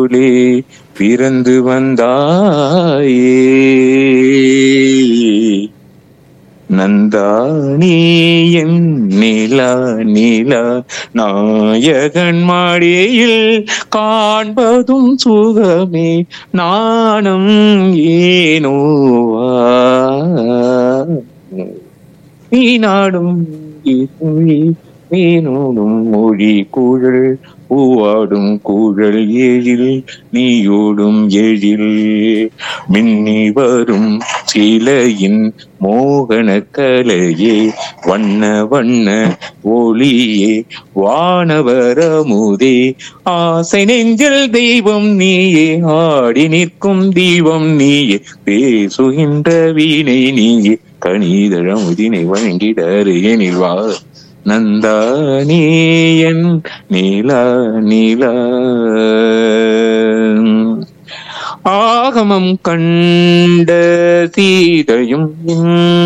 போலே பிறந்து வந்தாயே நந்தானே என் நிலா நிலா நாயகன் மாடியில் காண்பதும் சுகமே நாணம் ஏனோவா நீ நாடும் மொழி நீனோடும் மொழி குழல் பூவாடும் குழல் எழில் நீயோடும் எழில் மின்னி வரும் சிலையின் மோகன கலையே வண்ண வண்ண ஒளியே வானவரமுதே ஆசை நெஞ்சில் தெய்வம் நீயே ஆடி நிற்கும் தீபம் நீயே பேசுகின்ற வீணை நீயே கணிதழமுதினை வழங்கிட அருகேனில் வா நந்தானியன் நீலா நீலா ஆகமம் கண்ட சீதையும்